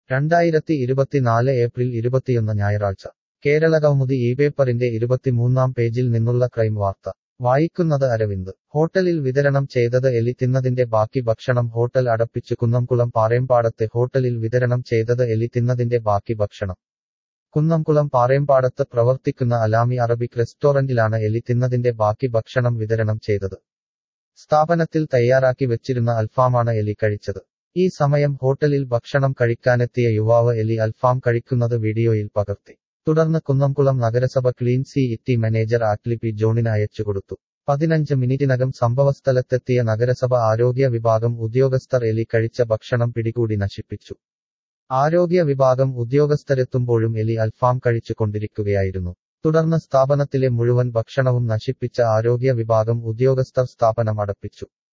രണ്ടായിരത്തി ഇരുപത്തിനാല് ഏപ്രിൽ ഇരുപത്തിയൊന്ന് ഞായറാഴ്ച കേരള കൗമുദി ഈ പേപ്പറിന്റെ ഇരുപത്തിമൂന്നാം പേജിൽ നിന്നുള്ള ക്രൈം വാർത്ത വായിക്കുന്നത് അരവിന്ദ് ഹോട്ടലിൽ വിതരണം ചെയ്തത് എലി തിന്നതിന്റെ ബാക്കി ഭക്ഷണം ഹോട്ടൽ അടപ്പിച്ചു കുന്നംകുളം പാറേമ്പാടത്തെ ഹോട്ടലിൽ വിതരണം ചെയ്തത് എലി തിന്നതിന്റെ ബാക്കി ഭക്ഷണം കുന്നംകുളം പാറേമ്പാടത്ത് പ്രവർത്തിക്കുന്ന അലാമി അറബിക് റെസ്റ്റോറന്റിലാണ് എലി തിന്നതിന്റെ ബാക്കി ഭക്ഷണം വിതരണം ചെയ്തത് സ്ഥാപനത്തിൽ തയ്യാറാക്കി വെച്ചിരുന്ന അൽഫാമാണ് എലി കഴിച്ചത് ഈ സമയം ഹോട്ടലിൽ ഭക്ഷണം കഴിക്കാനെത്തിയ യുവാവ് എലി അൽഫാം കഴിക്കുന്നത് വീഡിയോയിൽ പകർത്തി തുടർന്ന് കുന്നംകുളം നഗരസഭ clean city manager Attli P ജോണിന് അയച്ചുകൊടുത്തു പതിനഞ്ച് മിനിറ്റിനകം സംഭവസ്ഥലത്തെത്തിയ നഗരസഭ ആരോഗ്യ വിഭാഗം ഉദ്യോഗസ്ഥർ എലി കഴിച്ച ഭക്ഷണം പിടികൂടി നശിപ്പിച്ചു ആരോഗ്യ വിഭാഗം ഉദ്യോഗസ്ഥരെത്തുമ്പോഴും എലി അൽഫാം കഴിച്ചു കൊണ്ടിരിക്കുകയായിരുന്നു തുടർന്ന് സ്ഥാപനത്തിലെ മുഴുവൻ ഭക്ഷണവും നശിപ്പിച്ച ആരോഗ്യ വിഭാഗം ഉദ്യോഗസ്ഥർ സ്ഥാപനം അടപ്പിച്ചു